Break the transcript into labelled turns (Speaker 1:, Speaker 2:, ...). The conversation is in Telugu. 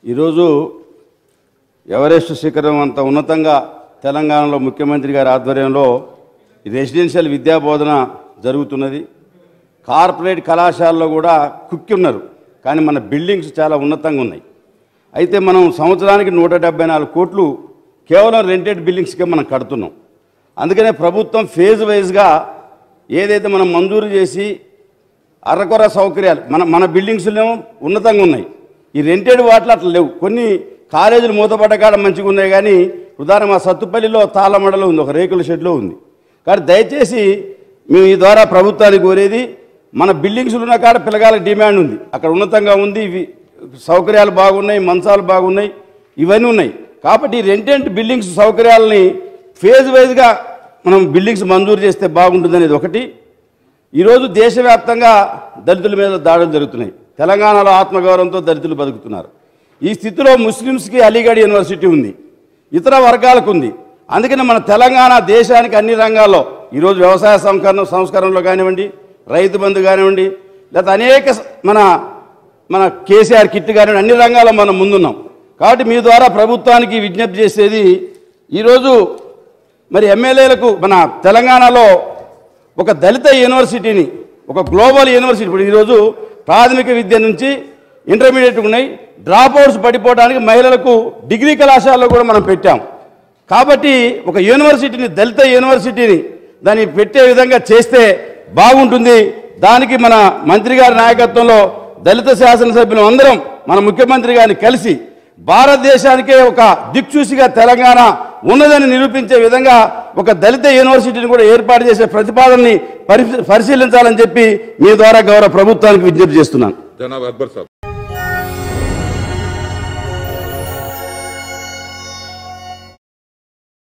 Speaker 1: ఈరోజు ఎవరెస్ట్ శిఖరం అంత ఉన్నతంగా తెలంగాణలో ముఖ్యమంత్రి గారి ఆధ్వర్యంలో ఈ రెసిడెన్షియల్ విద్యా బోధన జరుగుతున్నది కార్పొరేట్ కళాశాలలో కూడా కుక్కి ఉన్నారు కానీ మన బిల్డింగ్స్ చాలా ఉన్నతంగా ఉన్నాయి అయితే మనం సంవత్సరానికి నూట డెబ్బై నాలుగు కోట్లు కేవలం రెంటెడ్ బిల్డింగ్స్కే మనం కడుతున్నాం అందుకనే ప్రభుత్వం ఫేజ్ వైజ్గా ఏదైతే మనం మంజూరు చేసి అరకొర సౌకర్యాలు మన మన బిల్డింగ్స్లో ఉన్నతంగా ఉన్నాయి ఈ రెంటెడ్ వాటిలో అట్లా లేవు కొన్ని కాలేజీలు మూతపడ్డ కాడ మంచిగా ఉన్నాయి కానీ ఉదాహరణ మా సత్తుపల్లిలో తాళమడలో ఉంది ఒక రేకుల షెడ్లో ఉంది కానీ దయచేసి మేము ఈ ద్వారా ప్రభుత్వానికి కోరేది మన బిల్డింగ్స్లో ఉన్న కాడ పిల్లగాళ్ళకి డిమాండ్ ఉంది అక్కడ ఉన్నతంగా ఉంది ఇవి సౌకర్యాలు బాగున్నాయి మంచాలు బాగున్నాయి ఇవన్నీ ఉన్నాయి కాబట్టి ఈ రెంటెంట్ బిల్డింగ్స్ సౌకర్యాలని ఫేజ్ వైజ్గా మనం బిల్డింగ్స్ మంజూరు చేస్తే బాగుంటుందనేది ఒకటి ఈరోజు దేశవ్యాప్తంగా దళితుల మీద దాడులు జరుగుతున్నాయి తెలంగాణలో ఆత్మగౌరవంతో దళితులు బతుకుతున్నారు ఈ స్థితిలో ముస్లిమ్స్కి అలీగఢ్ యూనివర్సిటీ ఉంది ఇతర వర్గాలకు ఉంది అందుకని మన తెలంగాణ దేశానికి అన్ని రంగాల్లో ఈరోజు వ్యవసాయ సంస్కరణ సంస్కరణలో కానివ్వండి రైతు బంధు కానివ్వండి లేదా అనేక స- మన మన కేసీఆర్ కిట్ కానివ్వండి అన్ని రంగాల్లో మనం ముందున్నాం కాబట్టి మీ ద్వారా ప్రభుత్వానికి విజ్ఞప్తి చేసేది ఈరోజు మరి ఎమ్మెల్యేలకు మన తెలంగాణలో ఒక దళిత యూనివర్సిటీని ఒక గ్లోబల్ యూనివర్సిటీ ఇప్పుడు ఈరోజు ప్రాథమిక విద్య నుంచి ఇంటర్మీడియట్ ఉన్నాయి డ్రాప్ అవుట్స్ పడిపోవడానికి మహిళలకు డిగ్రీ కళాశాలలో కూడా మనం పెట్టాం కాబట్టి ఒక యూనివర్సిటీని దళిత యూనివర్సిటీని దాన్ని పెట్టే విధంగా చేస్తే బాగుంటుంది దానికి మన మంత్రి గారి నాయకత్వంలో దళిత శాసనసభ్యులు అందరం మన ముఖ్యమంత్రి గారిని కలిసి భారతదేశానికే ఒక దిక్చూసిగా తెలంగాణ ఉన్నదని నిరూపించే విధంగా ఒక దళిత యూనివర్సిటీని కూడా ఏర్పాటు చేసే ప్రతిపాదనని పరి పరిశీలించాలని చెప్పి మీ ద్వారా గౌరవ ప్రభుత్వానికి విజ్ఞప్తి చేస్తున్నాను
Speaker 2: జనాబ్ అక్బర్ సాబ్